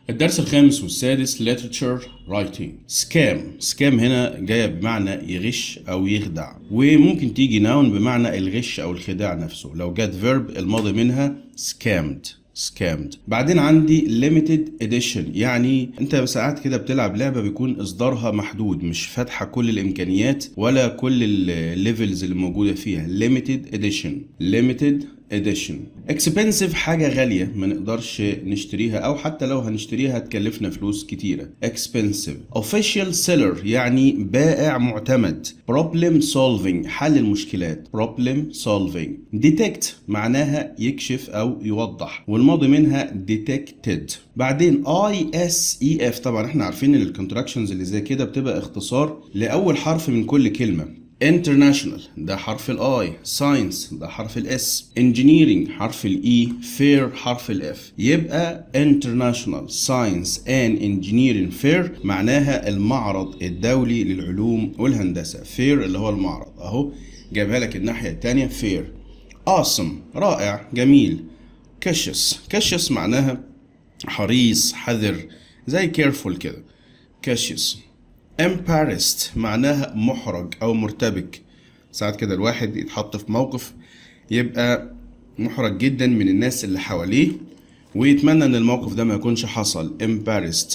الدرس الخامس والسادس literature writing scam scam هنا جاية بمعنى يغش أو يخدع وممكن تيجي noun بمعنى الغش أو الخداع نفسه لو جت verb الماضي منها scammed scammed بعدين عندي limited edition يعني انت ساعات كده بتلعب لعبه بيكون اصدارها محدود مش فاتحه كل الامكانيات ولا كل الليفلز اللي موجوده فيها limited edition limited edition expensive حاجة غالية ما نقدرش نشتريها أو حتى لو هنشتريها هتكلفنا فلوس كتيرة expensive official seller يعني بائع معتمد problem solving حل المشكلات problem solving detect معناها يكشف أو يوضح والماضي منها detected بعدين ISEF طبعا احنا عارفين ان الكونتراكشنز اللي زي كده بتبقى اختصار لأول حرف من كل كلمة international ده حرف الاي science ده حرف الاس engineering حرف الاي fair حرف الاف يبقى international science and engineering fair معناها المعرض الدولي للعلوم والهندسة fair اللي هو المعرض اهو جايبها لك الناحية التانية fair awesome رائع جميل كشس كشس معناها حريص حذر زي careful كده كشس embarrassed معناها محرج او مرتبك ساعات كده الواحد يتحط في موقف يبقى محرج جدا من الناس اللي حواليه ويتمنى ان الموقف ده ما يكونش حصل embarrassed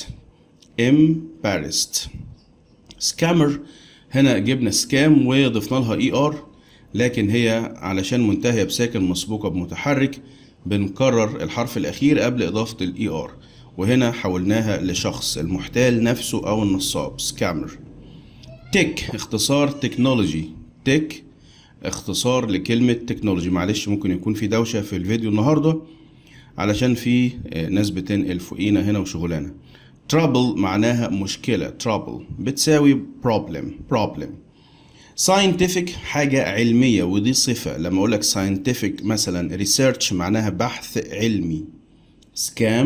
embarrassed scammer هنا جبنا سكام وضفنا لها اي ار لكن هي علشان منتهية بساكن مسبوقة بمتحرك بنكرر الحرف الأخير قبل إضافة الاي ار وهنا حولناها لشخص المحتال نفسه أو النصاب سكامر تك اختصار تكنولوجي تك اختصار لكلمة تكنولوجي معلش ممكن يكون في دوشة في الفيديو النهاردة علشان في ناس بتنقل فوقينا هنا وشغلانة trouble معناها مشكلة trouble بتساوي problem problem scientific حاجة علمية ودي صفة لما أقول لك scientific مثلا research معناها بحث علمي scam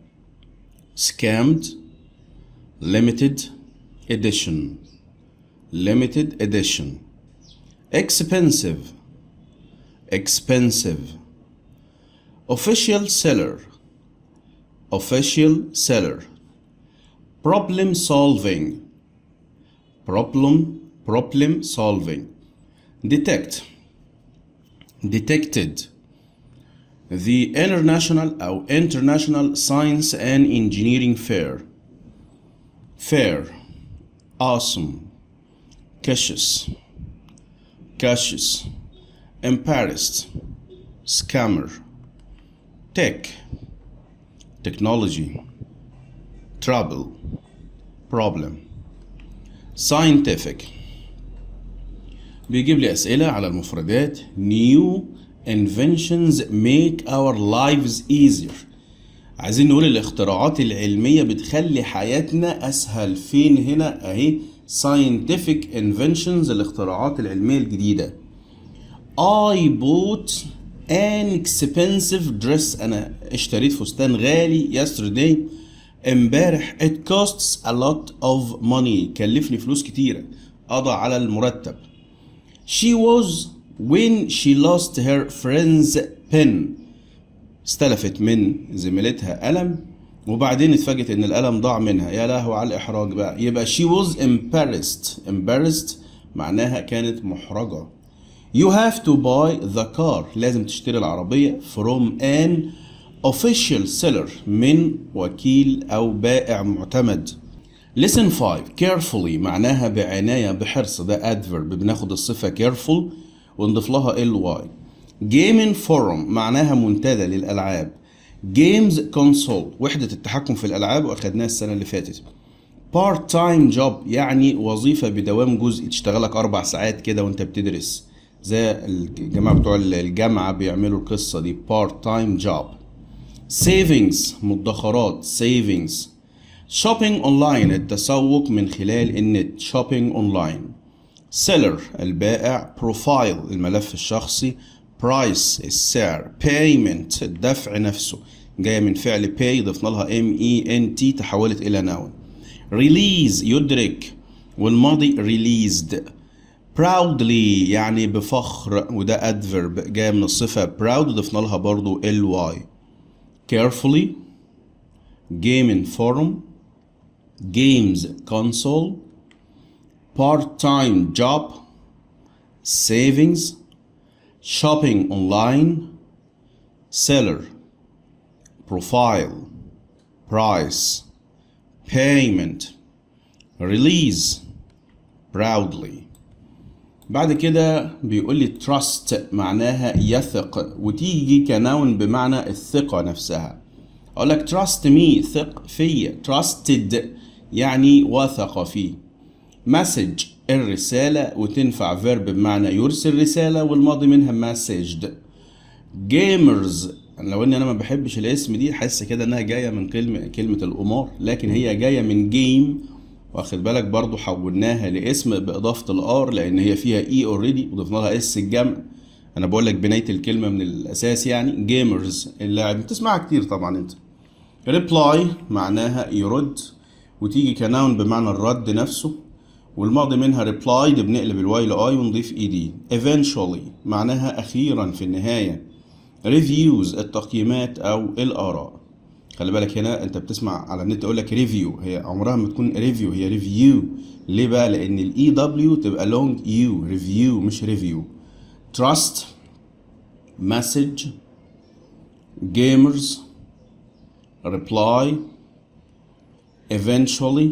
scammed limited edition limited edition expensive expensive official seller official seller problem solving problem problem solving detect detected the International أو International Science and Engineering Fair fair awesome cautious cautious embarrassed scammer tech technology trouble problem scientific بيجيب لي أسئلة على المفردات new inventions make our lives easier عايزين نقول الاختراعات العلمية بتخلي حياتنا أسهل فين هنا أهي scientific inventions الاختراعات العلمية الجديدة I bought an expensive dress أنا اشتريت فستان غالي yesterday امبارح it costs a lot of money كلفني فلوس كتيرة قضى على المرتب she was when she lost her friend's pen استلفت من زميلتها قلم وبعدين اتفاجئت ان القلم ضاع منها يا لهو على الاحراج بقى يبقى she was embarrassed embarrassed معناها كانت محرجة you have to buy the car لازم تشتري العربية from an official seller من وكيل او بائع معتمد listen 5 carefully معناها بعناية بحرص ده adverb بناخد الصفة careful ونضيف لها ال واي جيمين فورم معناها منتدى للالعاب جيمز كونسول وحده التحكم في الالعاب واخدناها السنه اللي فاتت بارت تايم جوب يعني وظيفه بدوام جزئي تشتغلك اربع ساعات كده وانت بتدرس زي الجماعه بتوع الجامعه بيعملوا القصه دي بارت تايم جوب سيفنجز مدخرات سيفنجز شوبينج اونلاين التسوق من خلال النت شوبينج اونلاين سيلر البائع بروفايل الملف الشخصي برايس السعر payment الدفع نفسه جايه من فعل pay ضفنا لها m e n t تحولت الى noun release يدرك والماضي released proudly يعني بفخر وده adverb جاي من الصفة proud ضفنا لها برضو ly carefully gaming forum games console part-time job savings shopping online seller profile price payment release proudly بعد كده بيقول لي trust معناها يثق وتيجي كنون بمعنى الثقة نفسها أقول لك trust me ثق فيا trusted يعني وثق فيه message الرسالة وتنفع verb بمعنى يرسل رسالة والماضي منها messaged gamers لو اني انا ما بحبش الاسم دي حاسس كده انها جايه من كلمه كلمه القمار لكن هي جايه من جيم واخد بالك برضو حولناها لاسم باضافه الار لان هي فيها اي اوريدي وضفنا لها اس الجمع انا بقول لك بنايه الكلمه من الاساس يعني جيمرز اللاعب بتسمعها كتير طبعا انت ريبلاي معناها يرد وتيجي كناون بمعنى الرد نفسه والماضي منها replied بنقلب الواي لاي ونضيف اي دي eventually معناها اخيرا في النهايه ريفيوز التقييمات او الاراء خلي بالك هنا انت بتسمع على النت يقول لك ريفيو هي عمرها ما تكون ريفيو هي ريفيو ليه بقى لان الاي دبليو تبقى لونج يو ريفيو مش ريفيو تراست مسج جيمرز ريبلاي eventually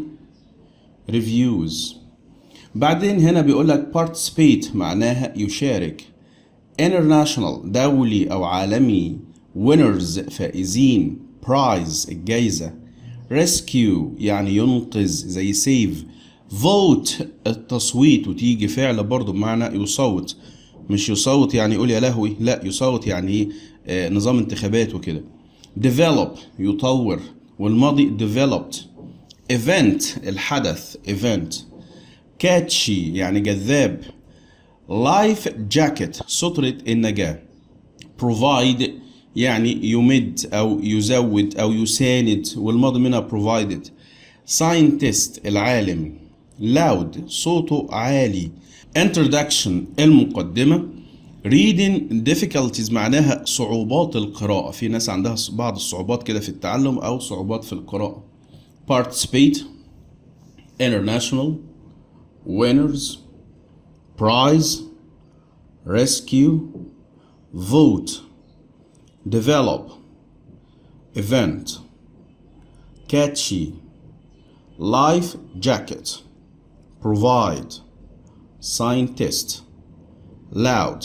reviews بعدين هنا بيقول لك participate معناها يشارك international دولي أو عالمي winners فائزين prize الجايزة rescue يعني ينقذ زي save vote التصويت وتيجي فعل برضه بمعنى يصوت مش يصوت يعني يقول يا لهوي لا يصوت يعني ايه آه، نظام انتخابات وكده develop يطور والماضي developed event الحدث event catchy يعني جذاب life jacket سترة النجاة provide يعني يمد أو يزود أو يساند والماضي منها provided scientist العالم loud صوته عالي introduction المقدمة reading difficulties معناها صعوبات القراءة في ناس عندها بعض الصعوبات كده في التعلم أو صعوبات في القراءة participate international winners prize rescue vote develop event catchy life jacket provide scientist loud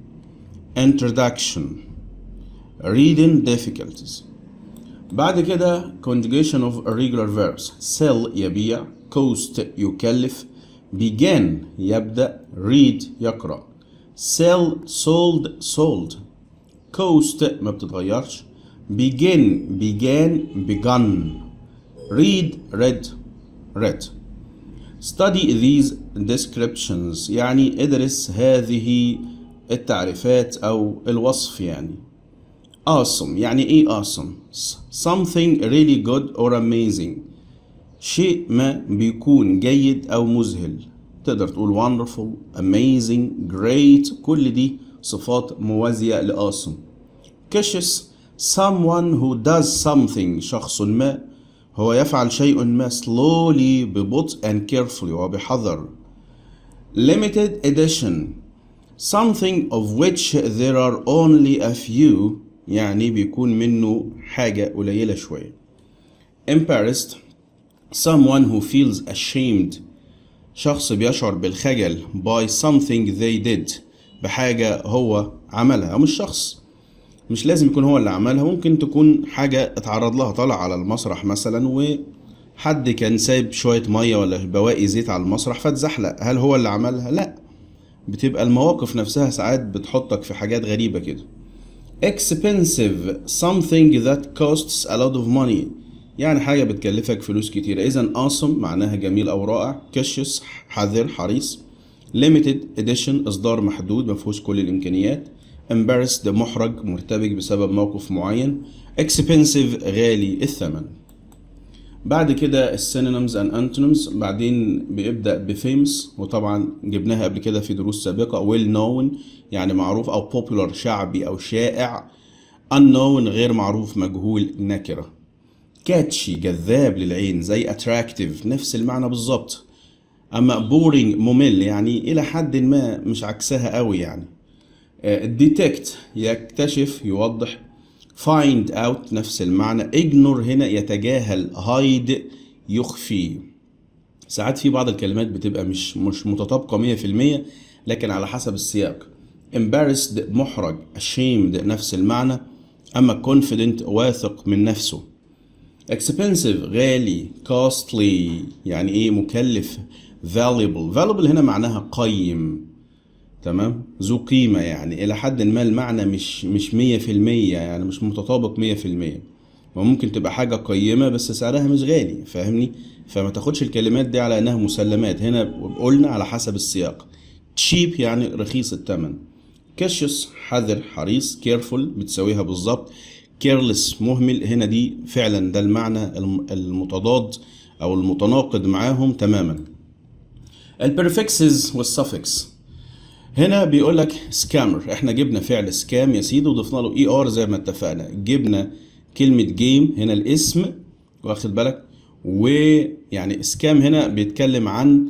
introduction reading difficulties بعد كده conjugation of irregular verbs sell يبيع cost يكلف begin يبدأ read يقرأ sell sold sold coast ما بتتغيرش begin began begun read read read study these descriptions يعني ادرس هذه التعريفات أو الوصف يعني awesome يعني ايه awesome something really good or amazing شيء ما بيكون جيد او مذهل تقدر تقول wonderful amazing great كل دي صفات موازية ل awesome cautious someone who does something شخص ما هو يفعل شيء ما slowly ببطء and carefully وبحذر limited edition something of which there are only a few يعني بيكون منه حاجة قليلة شوية embarrassed someone who feels ashamed شخص بيشعر بالخجل by something they did بحاجة هو عملها أو مش شخص مش لازم يكون هو اللي عملها ممكن تكون حاجة اتعرض لها طالع على المسرح مثلا وحد كان سايب شوية مية ولا بواقي زيت على المسرح فاتزحلق هل هو اللي عملها؟ لا بتبقى المواقف نفسها ساعات بتحطك في حاجات غريبة كده expensive something that costs a lot of money يعني حاجة بتكلفك فلوس كتير إذا awesome معناها جميل أو رائع cautious حذر حريص limited edition إصدار محدود مفهوش كل الإمكانيات embarrassed محرج مرتبك بسبب موقف معين expensive غالي الثمن بعد كده السينونيمز and antonyms بعدين بيبدأ بفيمس وطبعا جبناها قبل كده في دروس سابقة well known يعني معروف أو popular شعبي أو شائع unknown غير معروف مجهول نكرة كاتشي جذاب للعين زي attractive نفس المعنى بالظبط اما boring ممل يعني الى حد ما مش عكسها قوي يعني detect يكتشف يوضح find out نفس المعنى ignore هنا يتجاهل hide يخفي ساعات في بعض الكلمات بتبقى مش مش متطابقة 100% لكن على حسب السياق embarrassed محرج ashamed نفس المعنى أما confident واثق من نفسه expensive غالي costly يعني إيه مكلف valuable valuable هنا معناها قيم تمام ذو قيمة يعني إلى حد ما المعنى مش مش مية في المية يعني مش متطابق مية في المية وممكن تبقى حاجة قيمة بس سعرها مش غالي فاهمني فما تاخدش الكلمات دي على إنها مسلمات هنا قلنا على حسب السياق cheap يعني رخيص الثمن cautious حذر حريص careful بتساويها بالظبط careless مهمل هنا دي فعلا ده المعنى المتضاد أو المتناقض معاهم تماما البريفكسز والسفكس هنا بيقول لك سكامر احنا جبنا فعل سكام يا سيدي وضفنا له اي ار زي ما اتفقنا جبنا كلمة جيم هنا الاسم واخد بالك ويعني سكام هنا بيتكلم عن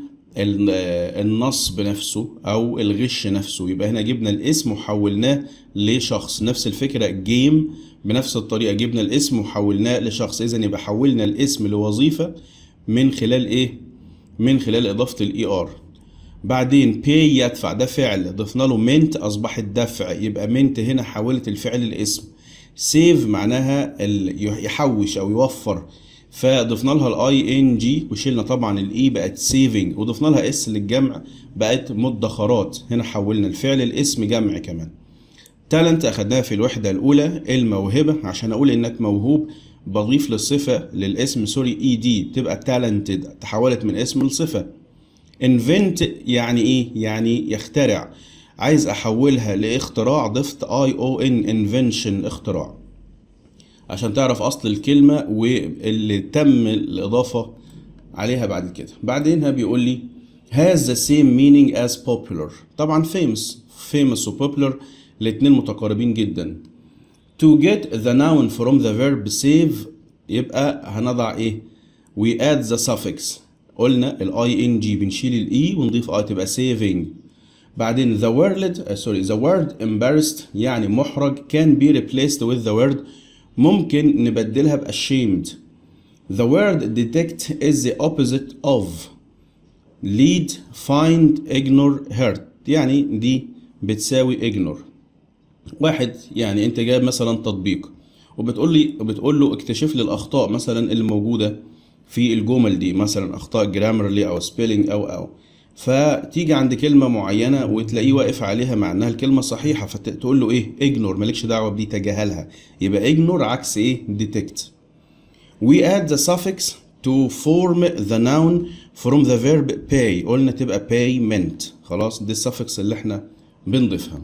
النصب نفسه او الغش نفسه يبقى هنا جبنا الاسم وحولناه لشخص نفس الفكرة جيم بنفس الطريقة جبنا الاسم وحولناه لشخص اذا يبقى حولنا الاسم لوظيفة من خلال ايه من خلال اضافة الاي ار بعدين pay يدفع ده فعل ضفنا له منت اصبح الدفع يبقى منت هنا حولت الفعل الاسم سيف معناها يحوش او يوفر فضفنا لها الاي ان جي وشيلنا طبعا الاي بقت سيفنج وضفنا لها اس للجمع بقت مدخرات هنا حولنا الفعل الاسم جمع كمان تالنت اخدناها في الوحده الاولى الموهبه عشان اقول انك موهوب بضيف للصفه للاسم سوري اي دي تبقى تالنتد تحولت من اسم لصفه invent يعني ايه يعني يخترع عايز احولها لاختراع ضفت اي او ان invention اختراع عشان تعرف اصل الكلمة واللي تم الاضافة عليها بعد كده بعدين بيقول لي has the same meaning as popular طبعا famous famous و popular الاتنين متقاربين جدا to get the noun from the verb save يبقى هنضع ايه we add the suffix قلنا الاي ان جي بنشيل الاي ونضيف اي تبقى saving بعدين the word uh, sorry the word embarrassed يعني محرج can be replaced with the word ممكن نبدلها ب ashamed the word detect is the opposite of lead find ignore hurt يعني دي بتساوي ignore واحد يعني انت جايب مثلا تطبيق وبتقول لي بتقول له اكتشف لي الاخطاء مثلا اللي موجوده في الجمل دي مثلا اخطاء جرامرلي او سبيلنج او او فتيجي عند كلمة معينة وتلاقيه واقف عليها مع انها الكلمة صحيحة فتقول له ايه اجنور مالكش دعوة بدي تجاهلها يبقى اجنور عكس ايه detect we add the suffix to form the noun from the verb pay قلنا تبقى payment خلاص دي السفكس اللي احنا بنضيفها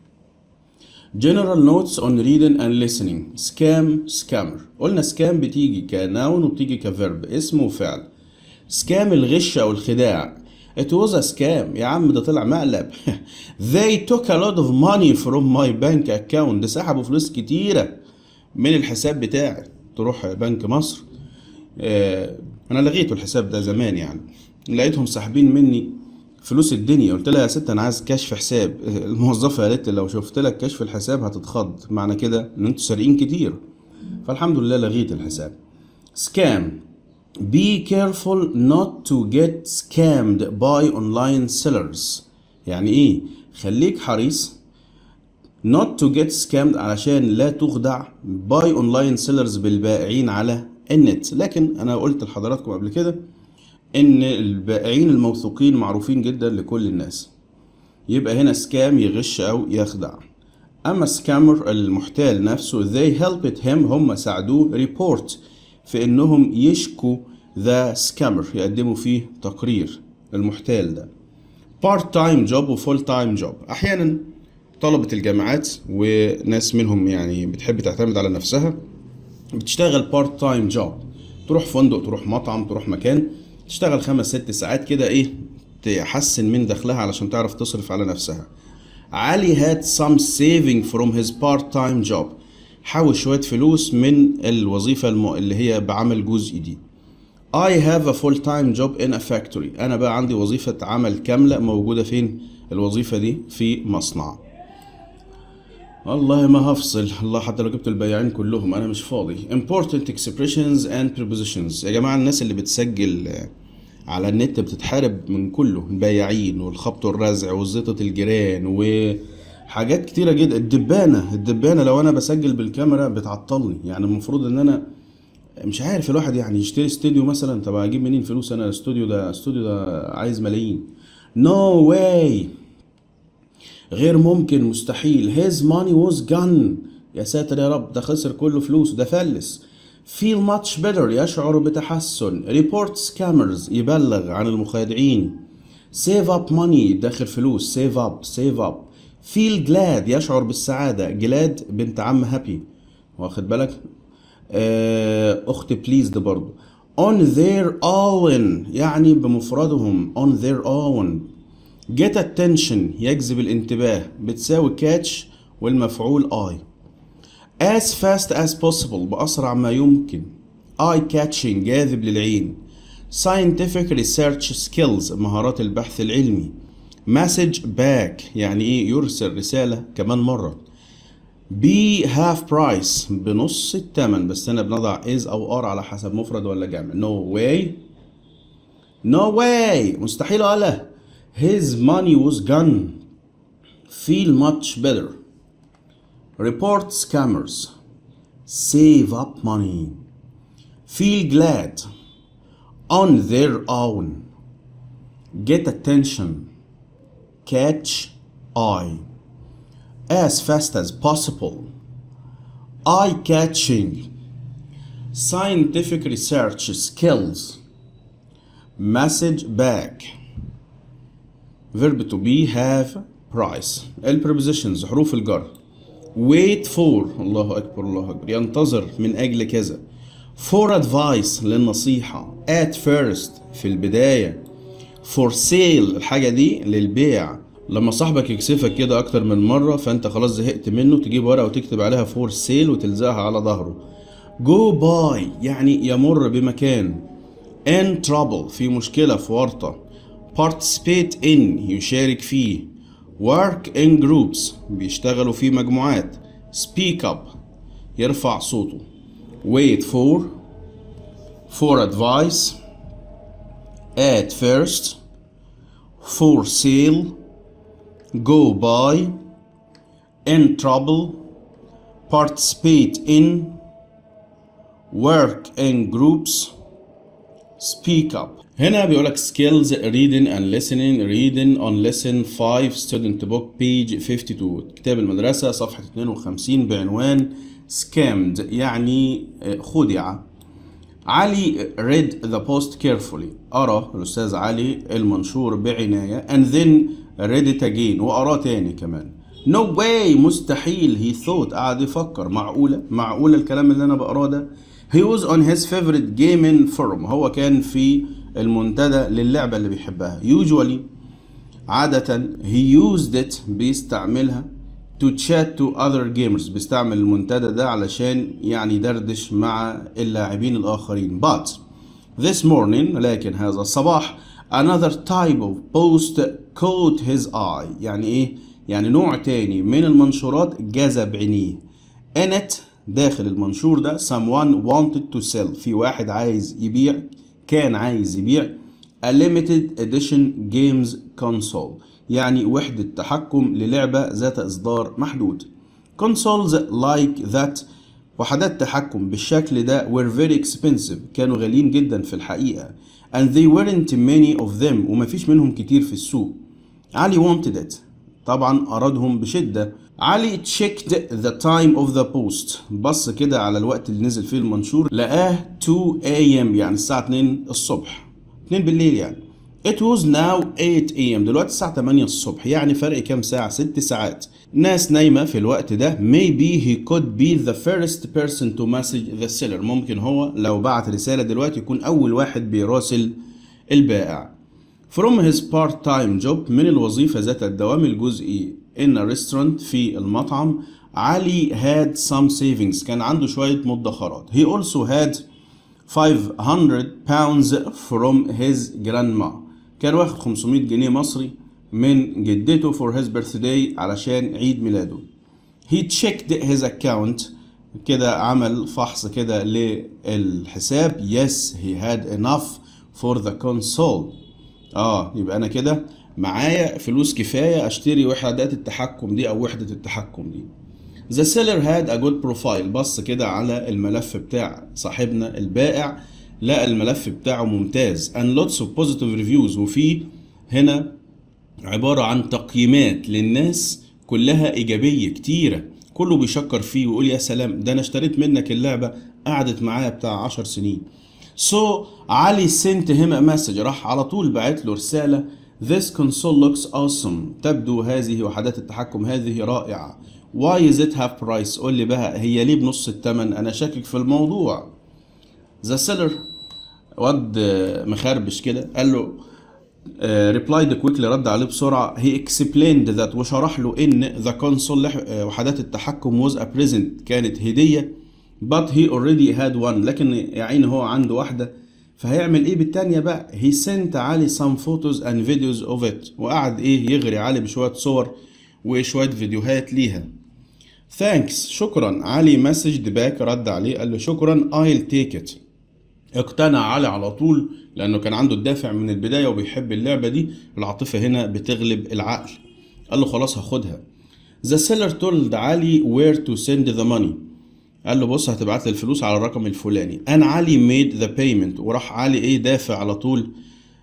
general notes on reading and listening scam scammer قلنا scam بتيجي كناون وبتيجي كفيرب اسم وفعل scam الغش او الخداع it was a scam يا عم ده طلع مقلب they took a lot of money from my bank account ده سحبوا فلوس كتيرة من الحساب بتاعي تروح بنك مصر آه انا لغيته الحساب ده زمان يعني لقيتهم ساحبين مني فلوس الدنيا قلت لها يا ست انا عايز كشف حساب الموظفه قالت لي لو شفت لك كشف الحساب هتتخض معنى كده ان انتوا سارقين كتير فالحمد لله لغيت الحساب سكام be careful not to get scammed by online sellers يعني ايه خليك حريص not to get scammed علشان لا تخدع by online sellers بالبائعين على النت لكن انا قلت لحضراتكم قبل كده ان البائعين الموثوقين معروفين جدا لكل الناس يبقى هنا سكام يغش او يخدع اما سكامر المحتال نفسه they helped him هم ساعدوه ريبورت في انهم يشكوا ذا سكامر يقدموا فيه تقرير المحتال ده بارت تايم جوب وفول تايم جوب احيانا طلبة الجامعات وناس منهم يعني بتحب تعتمد على نفسها بتشتغل بارت تايم جوب تروح فندق تروح مطعم تروح مكان تشتغل خمس ست ساعات كده ايه تحسن من دخلها علشان تعرف تصرف على نفسها علي had some saving from his part time job حوش شوية فلوس من الوظيفة الم... اللي هي بعمل جزئي دي I have a full time job in a factory أنا بقى عندي وظيفة عمل كاملة موجودة فين الوظيفة دي في مصنع والله ما هفصل الله حتى لو جبت البياعين كلهم انا مش فاضي important expressions and prepositions يا جماعه الناس اللي بتسجل على النت بتتحارب من كله البياعين والخبط والرزع وزيطة الجيران وحاجات كتيرة جدا الدبانة الدبانة لو انا بسجل بالكاميرا بتعطلني يعني المفروض ان انا مش عارف الواحد يعني يشتري استوديو مثلا طب اجيب منين فلوس انا الاستوديو ده الاستوديو ده عايز ملايين no way غير ممكن مستحيل his money was gone يا ساتر يا رب ده خسر كل فلوسه ده فلس feel much better يشعر بتحسن report scammers يبلغ عن المخادعين save up money يدخر فلوس save up save up feel glad يشعر بالسعادة جلاد بنت عم هابي واخد بالك آه، اخت pleased برضو on their own يعني بمفردهم on their own get attention يجذب الانتباه بتساوي catch والمفعول I as fast as possible بأسرع ما يمكن eye catching جاذب للعين scientific research skills مهارات البحث العلمي message back يعني ايه يرسل رسالة كمان مرة be half price بنص الثمن بس هنا بنضع is او are على حسب مفرد ولا جمع no way no way مستحيل ولا his money was gone feel much better report scammers save up money feel glad on their own get attention catch eye as fast as possible eye catching scientific research skills message back verb to be have price البريبوزيشنز حروف الجر wait for الله اكبر الله اكبر ينتظر من اجل كذا for advice للنصيحة at first في البداية for sale الحاجة دي للبيع لما صاحبك يكسفك كده اكتر من مرة فانت خلاص زهقت منه تجيب ورقة وتكتب عليها for sale وتلزقها على ظهره go by يعني يمر بمكان in trouble في مشكلة في ورطة participate in يشارك فيه work in groups بيشتغلوا في مجموعات speak up يرفع صوته wait for for advice at first for sale go by in trouble participate in work in groups speak up هنا بيقولك skills reading and listening reading on lesson 5 student book page 52 كتاب المدرسة صفحة 52 بعنوان scammed يعني خدع علي read the post carefully قرأ الأستاذ علي المنشور بعناية and then read it again وقراه تاني كمان no way مستحيل he thought قعد يفكر معقولة معقولة الكلام اللي أنا بقراه ده he was on his favorite gaming forum هو كان في المنتدى للعبة اللي بيحبها usually عادة he used it بيستعملها to chat to other gamers بيستعمل المنتدى ده علشان يعني يدردش مع اللاعبين الآخرين but this morning لكن هذا الصباح another type of post caught his eye يعني ايه يعني نوع تاني من المنشورات جذب عينيه in it داخل المنشور ده someone wanted to sell في واحد عايز يبيع كان عايز يبيع a limited edition games console يعني وحدة تحكم للعبة ذات إصدار محدود consoles like that وحدات تحكم بالشكل ده were very expensive كانوا غاليين جدا في الحقيقة and they weren't many of them ومفيش منهم كتير في السوق علي wanted it طبعا أرادهم بشدة علي checked the time of the post بص كده على الوقت اللي نزل فيه المنشور لقاه 2 a.m. يعني الساعة 2 الصبح 2 بالليل يعني It was now 8 a.m. دلوقتي الساعة 8 الصبح يعني فرق كام ساعة؟ 6 ساعات ناس نايمة في الوقت ده maybe he could be the first person to message the seller ممكن هو لو بعت رسالة دلوقتي يكون أول واحد بيراسل البائع From his part-time job من الوظيفة ذات الدوام الجزئي in a restaurant في المطعم علي had some savings كان عنده شوية مدخرات he also had 500 pounds from his grandma كان واخد 500 جنيه مصري من جدته for his birthday علشان عيد ميلاده he checked his account كده عمل فحص كده للحساب yes he had enough for the console اه يبقى انا كده معايا فلوس كفايه اشتري وحدات التحكم دي او وحده التحكم دي The seller had a good profile بص كده على الملف بتاع صاحبنا البائع لقى الملف بتاعه ممتاز and lots of positive reviews وفي هنا عبارة عن تقييمات للناس كلها إيجابية كتيرة كله بيشكر فيه ويقول يا سلام ده أنا اشتريت منك اللعبة قعدت معايا بتاع عشر سنين So علي sent him a message راح على طول بعت له رسالة This console looks awesome تبدو هذه وحدات التحكم هذه رائعة Why is it half price قول لي بقى هي ليه بنص التمن أنا شاكك في الموضوع The seller واد مخربش كده قال له ريبلايد كويكلي رد عليه بسرعه هي اكسبليند ذات وشرح له ان ذا كونسول وحدات التحكم was a present كانت هديه but he already had one لكن يا عيني هو عنده واحده فهيعمل ايه بالتانية بقى he sent علي some photos and videos of it وقعد ايه يغري علي بشويه صور وشويه فيديوهات ليها thanks شكرا علي مسجد باك رد عليه قال له شكرا I'll take it اقتنع علي على طول لانه كان عنده الدافع من البدايه وبيحب اللعبه دي العاطفه هنا بتغلب العقل قال له خلاص هاخدها The seller told علي where to send the money قال له بص هتبعت لي الفلوس على الرقم الفلاني انا علي made the payment وراح علي ايه دافع على طول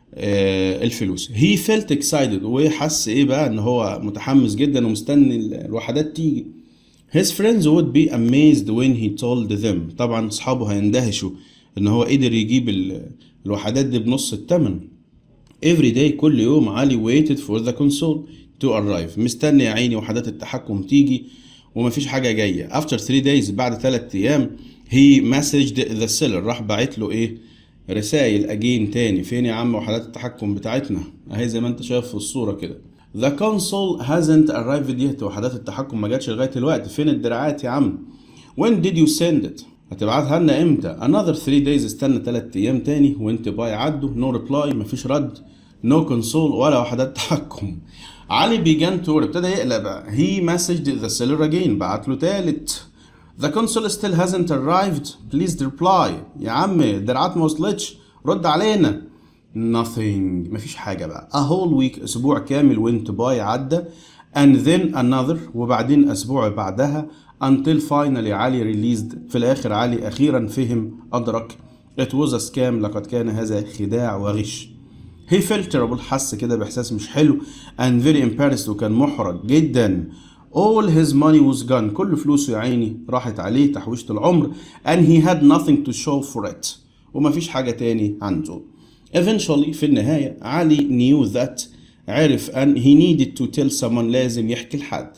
آه الفلوس he felt excited وحس ايه بقى ان هو متحمس جدا ومستني الوحدات تيجي his friends would be amazed when he told them طبعا اصحابه هيندهشوا ان هو قدر يجيب الوحدات دي بنص الثمن every day كل يوم علي waited for the console to arrive مستني يا عيني وحدات التحكم تيجي ومفيش حاجة جاية after 3 days بعد 3 ايام he messaged the seller راح باعت له ايه رسائل اجين تاني فين يا عم وحدات التحكم بتاعتنا اهي زي ما انت شايف في الصورة كده The console hasn't arrived yet وحدات التحكم ما جاتش لغاية دلوقتي فين الدراعات يا عم When did you send it هتبعتها لنا امتى another 3 days استنى 3 ايام تاني وانت باي عدوا نو no ريبلاي مفيش رد نو no كونسول ولا وحدات تحكم علي began to ابتدى يقلق بقى he messaged the seller again بعت له تالت the console still hasn't arrived please reply يا عم الدراعات ما وصلتش رد علينا nothing مفيش حاجة بقى a whole week أسبوع كامل وانت باي عدى and then another وبعدين أسبوع بعدها until finally علي released في الآخر علي أخيرا فهم أدرك it was a scam لقد كان هذا خداع وغش he felt terrible حس كده بإحساس مش حلو and very embarrassed وكان محرج جدا all his money was gone كل فلوسه يا عيني راحت عليه تحويشة العمر and he had nothing to show for it ومفيش حاجة تاني عنده eventually في النهاية علي knew that عرف أن he needed to tell someone لازم يحكي لحد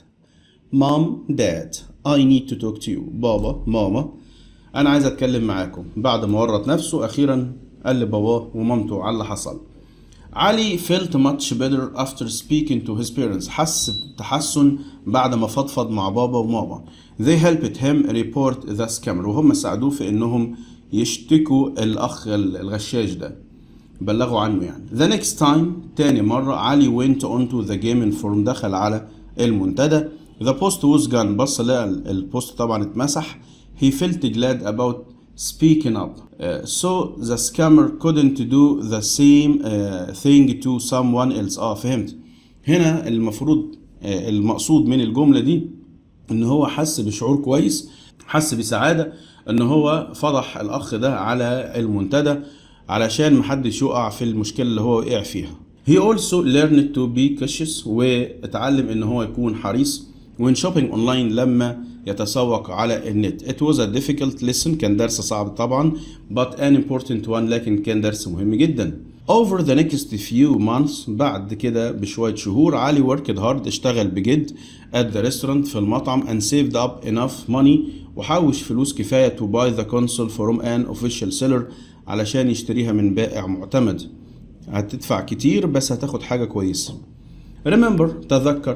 mom dad I need to talk to you بابا ماما أنا عايز أتكلم معاكم بعد ما ورط نفسه أخيرا قال لباباه ومامته على اللي حصل علي felt much better after speaking to his parents حس بتحسن بعد ما فضفض مع بابا وماما they helped him report the scammer وهم ساعدوه في انهم يشتكوا الاخ الغشاش ده بلغوا عنه يعني the next time تاني مرة علي went onto the game inform دخل على المنتدى the post was gone بص لقى البوست طبعا اتمسح he felt glad about speaking up uh, so the scammer couldn't do the same uh, thing to someone else اه فهمت هنا المفروض uh, المقصود من الجملة دي ان هو حس بشعور كويس حس بسعادة ان هو فضح الاخ ده على المنتدى علشان محدش يقع في المشكلة اللي هو وقع فيها he also learned to be cautious واتعلم ان هو يكون حريص when shopping online لما يتسوق على النت it was a difficult lesson كان درس صعب طبعا but an important one لكن كان درس مهم جدا over the next few months بعد كده بشوية شهور علي worked hard اشتغل بجد at the restaurant في المطعم and saved up enough money وحوش فلوس كفاية to buy the console from an official seller علشان يشتريها من بائع معتمد هتدفع كتير بس هتاخد حاجة كويسة remember تذكر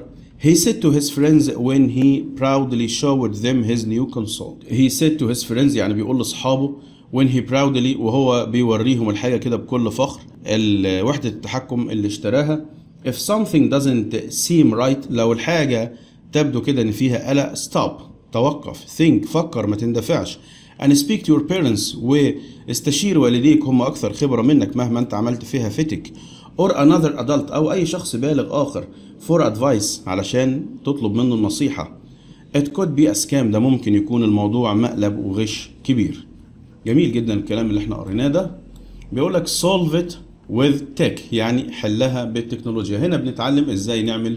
He said to his friends when he proudly showed them his new console. He said to his friends يعني بيقول لاصحابه when he proudly وهو بيوريهم الحاجة كده بكل فخر ال- وحدة التحكم اللي اشتراها. If something doesn't seem right لو الحاجة تبدو كده ان فيها قلق stop توقف think فكر ما تندفعش and speak to your parents واستشير والديك هم اكثر خبرة منك مهما انت عملت فيها فتك or another adult او اي شخص بالغ اخر for advice علشان تطلب منه النصيحة it could be a scam ده ممكن يكون الموضوع مقلب وغش كبير جميل جدا الكلام اللي احنا قريناه ده بيقول لك solve it with tech يعني حلها بالتكنولوجيا هنا بنتعلم ازاي نعمل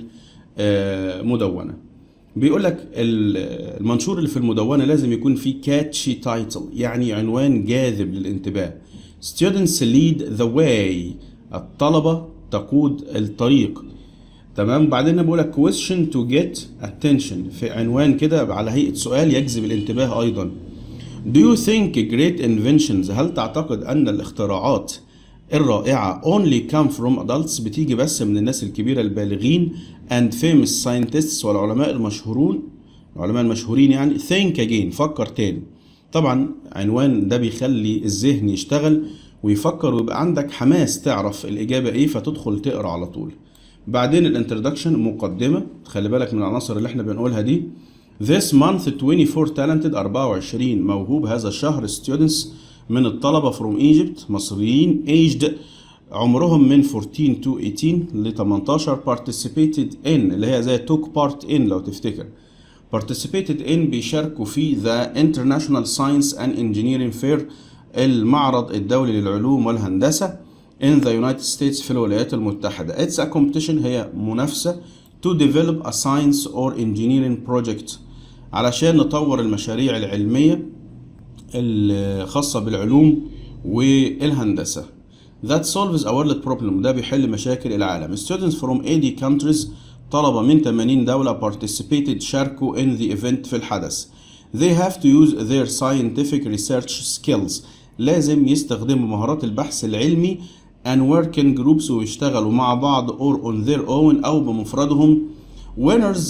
آه، مدونة بيقول لك ال- المنشور اللي في المدونة لازم يكون فيه كاتشي تايتل يعني عنوان جاذب للانتباه students lead the way الطلبة تقود الطريق تمام بعدين بقول لك question to get attention في عنوان كده على هيئة سؤال يجذب الانتباه أيضا Do you think great inventions هل تعتقد أن الاختراعات الرائعة only come from adults بتيجي بس من الناس الكبيرة البالغين and famous scientists والعلماء المشهورون العلماء المشهورين يعني think again فكر تاني طبعا عنوان ده بيخلي الذهن يشتغل ويفكر ويبقى عندك حماس تعرف الإجابة إيه فتدخل تقرأ على طول بعدين الانترودكشن مقدمة خلي بالك من العناصر اللي احنا بنقولها دي This month 24 talented 24 موهوب هذا الشهر students من الطلبة from Egypt مصريين aged عمرهم من 14 to 18 ل 18 participated in اللي هي زي took part in لو تفتكر participated in بيشاركوا في the International Science and Engineering Fair المعرض الدولي للعلوم والهندسة in the United States في الولايات المتحدة. It's a competition هي منافسة to develop a science or engineering project علشان نطور المشاريع العلمية الخاصة بالعلوم والهندسة. That solves a world problem ده بيحل مشاكل العالم. Students from 80 countries طلبة من 80 دولة participated شاركوا in the event في الحدث. They have to use their scientific research skills. لازم يستخدموا مهارات البحث العلمي and working groups ويشتغلوا مع بعض or on their own أو بمفردهم. Winners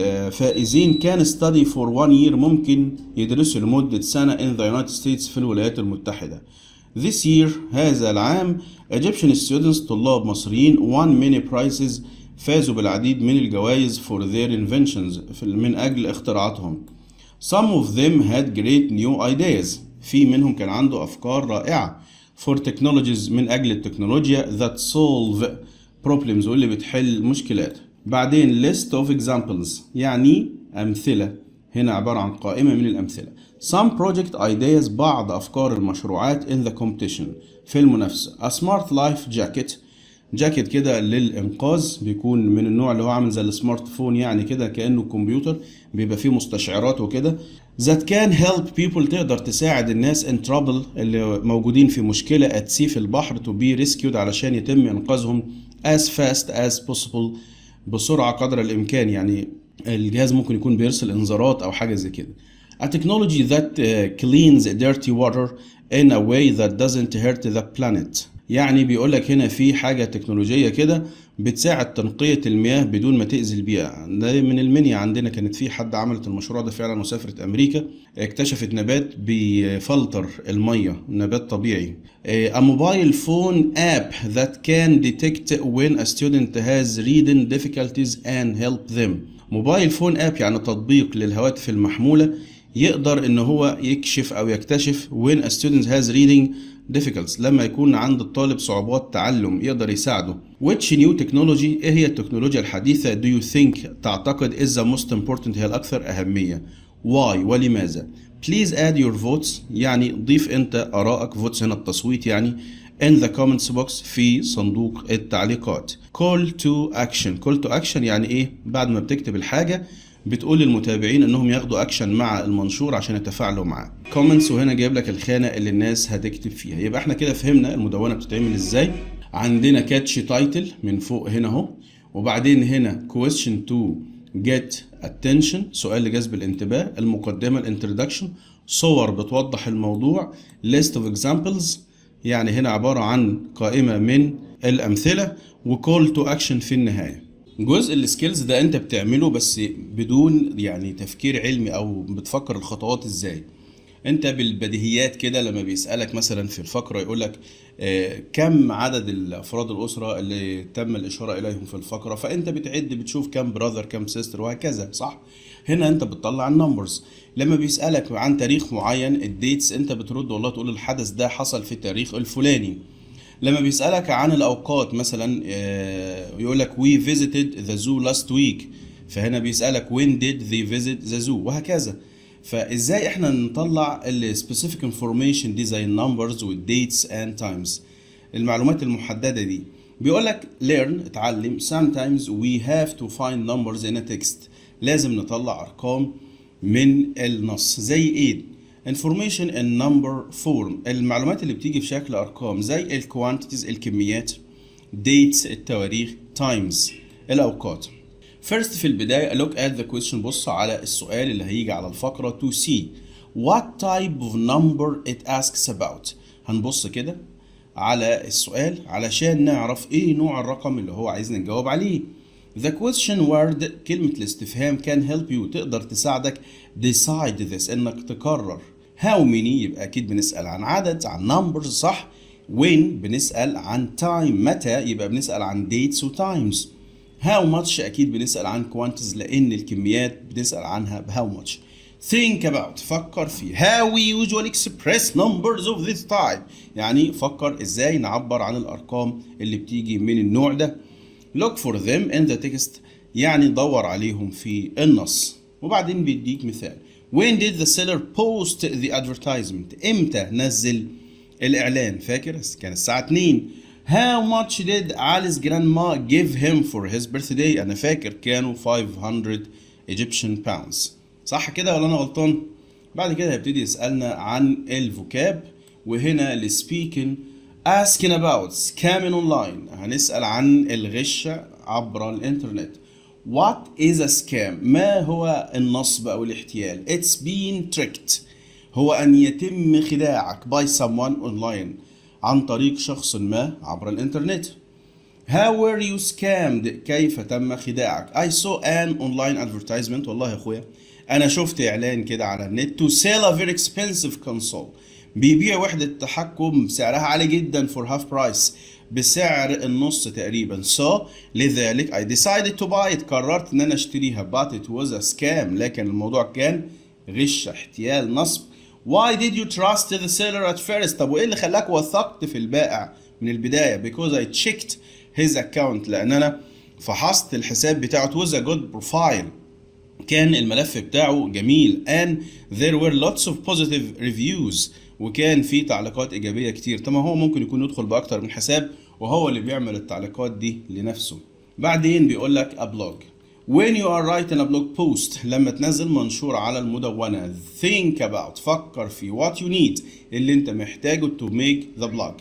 الفائزين can study for one year ممكن يدرسوا لمدة سنة in the United States في الولايات المتحدة. This year هذا العام Egyptian students طلاب مصريين won many prizes فازوا بالعديد من الجوائز for their inventions في- من أجل اختراعاتهم. Some of them had great new ideas. في منهم كان عنده أفكار رائعة for technologies من أجل التكنولوجيا that solve problems واللي بتحل مشكلات. بعدين list of examples يعني أمثلة هنا عبارة عن قائمة من الأمثلة. Some project ideas بعض أفكار المشروعات in the competition في المنافسة. A smart life jacket جاكيت كده للإنقاذ بيكون من النوع اللي هو عامل زي السمارت فون يعني كده كأنه كمبيوتر بيبقى فيه مستشعرات وكده that can help people تقدر تساعد الناس in trouble اللي موجودين في مشكلة at sea في البحر to be rescued علشان يتم إنقاذهم as fast as possible بسرعة قدر الإمكان يعني الجهاز ممكن يكون بيرسل إنذارات أو حاجة زي كده A technology that uh, cleans dirty water in a way that doesn't hurt the planet يعني بيقول لك هنا في حاجة تكنولوجية كده بتساعد تنقية المياه بدون ما تأذي البيئة ده من المنيا عندنا كانت في حد عملت المشروع ده فعلا وسافرت أمريكا اكتشفت نبات بيفلتر المية نبات طبيعي A mobile phone app that can detect when a student has reading difficulties and help them موبايل فون اب يعني تطبيق للهواتف المحمولة يقدر ان هو يكشف او يكتشف when a student has reading difficulties لما يكون عند الطالب صعوبات تعلم يقدر يساعده which new technology ايه هي التكنولوجيا الحديثة do you think تعتقد is the most important هي الأكثر أهمية why ولماذا please add your votes يعني ضيف انت آرائك votes هنا التصويت يعني in the comments box في صندوق التعليقات call to action call to action يعني ايه بعد ما بتكتب الحاجة بتقول للمتابعين انهم ياخدوا اكشن مع المنشور عشان يتفاعلوا معاه كومنتس وهنا جايب لك الخانه اللي الناس هتكتب فيها يبقى احنا كده فهمنا المدونه بتتعمل ازاي عندنا كاتش تايتل من فوق هنا اهو وبعدين هنا question to get attention سؤال لجذب الانتباه المقدمه الانترودكشن صور بتوضح الموضوع list of examples يعني هنا عباره عن قائمه من الامثله وكول تو اكشن في النهايه جزء السكيلز ده انت بتعمله بس بدون يعني تفكير علمي او بتفكر الخطوات ازاي انت بالبديهيات كده لما بيسالك مثلا في الفقره يقول لك آه كم عدد الافراد الاسره اللي تم الاشاره اليهم في الفقره فانت بتعد بتشوف كم براذر كم سيستر وهكذا صح هنا انت بتطلع النمبرز لما بيسالك عن تاريخ معين الديتس انت بترد والله تقول الحدث ده حصل في التاريخ الفلاني لما بيسألك عن الأوقات مثلا يقول لك we visited the zoo last week فهنا بيسألك when did they visit the zoo وهكذا فازاي احنا نطلع ال specific information دي زي النمبرز والdates and times المعلومات المحددة دي بيقول لك learn اتعلم sometimes we have to find numbers in a text لازم نطلع أرقام من النص زي ايه information in number form المعلومات اللي بتيجي في شكل ارقام زي ال quantities الكميات dates التواريخ times الاوقات first في البداية look at the question بص على السؤال اللي هيجي على الفقرة to see what type of number it asks about هنبص كده على السؤال علشان نعرف ايه نوع الرقم اللي هو عايزنا نجاوب عليه The question word كلمة الاستفهام can help you تقدر تساعدك decide this انك تقرر how many يبقى اكيد بنسأل عن عدد عن numbers صح when بنسأل عن time متى يبقى بنسأل عن dates و times how much اكيد بنسأل عن quantities لان الكميات بنسأل عنها ب how much think about فكر في how we usually express numbers of this type يعني فكر ازاي نعبر عن الارقام اللي بتيجي من النوع ده look for them in the text يعني دور عليهم في النص وبعدين بيديك مثال when did the seller post the advertisement امتى نزل الاعلان فاكر كان الساعه 2 how much did Alice grandma give him for his birthday انا فاكر كانوا 500 Egyptian pounds صح كده ولا انا غلطان بعد كده هيبتدي يسالنا عن الفوكاب وهنا السبيكن asking about scamming online هنسال عن الغش عبر الانترنت What is a scam؟ ما هو النصب أو الاحتيال؟ It's being tricked هو أن يتم خداعك by someone online عن طريق شخص ما عبر الإنترنت. How were you scammed؟ كيف تم خداعك؟ I saw an online advertisement والله يا أخويا أنا شفت إعلان كده على النت to sell a very expensive console بيبيع وحدة تحكم سعرها عالي جدا for half price بسعر النص تقريبا so لذلك I decided to buy it قررت ان انا اشتريها but it was a scam لكن الموضوع كان غش احتيال نصب why did you trust the seller at first طب وايه اللي خلاك وثقت في البائع من البداية because I checked his account لان انا فحصت الحساب بتاعه it was a good profile كان الملف بتاعه جميل and there were lots of positive reviews وكان في تعليقات ايجابيه كتير طب ما هو ممكن يكون يدخل باكتر من حساب وهو اللي بيعمل التعليقات دي لنفسه بعدين بيقول لك a blog when you are writing a blog post لما تنزل منشور على المدونة think about فكر في what you need اللي انت محتاجه to make the blog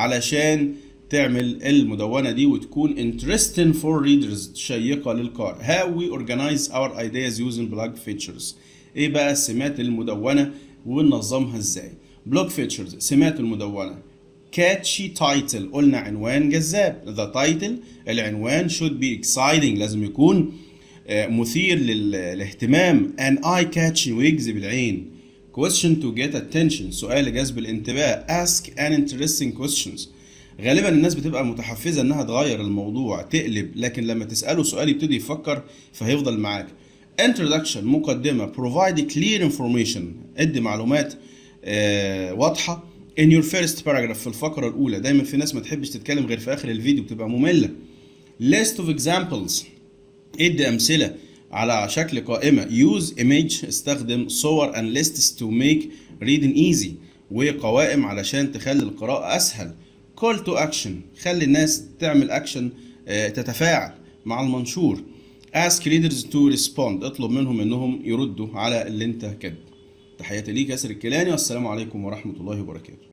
علشان تعمل المدونة دي وتكون interesting for readers شيقة للقارئ how we organize our ideas using blog features ايه بقى السمات المدونة وننظمها ازاي بلوك فيتشرز سمات المدونة كاتشي تايتل قلنا عنوان جذاب ذا تايتل العنوان should be exciting لازم يكون مثير للاهتمام and eye catching ويجذب العين question to get attention سؤال لجذب الانتباه ask an interesting questions غالبا الناس بتبقى متحفزة انها تغير الموضوع تقلب لكن لما تسأله سؤال يبتدي يفكر فهيفضل معاك introduction مقدمة provide clear information ادي معلومات آه واضحة in your first paragraph في الفقرة الأولى دايما في ناس ما تحبش تتكلم غير في آخر الفيديو بتبقى مملة list of examples ادي أمثلة على شكل قائمة use image استخدم صور and lists to make reading easy وقوائم علشان تخلي القراءة أسهل call to action خلي الناس تعمل أكشن آه تتفاعل مع المنشور ask readers to respond اطلب منهم انهم يردوا على اللي انت كاتبه تحياتي ليك ياسر الكيلاني والسلام عليكم ورحمة الله وبركاته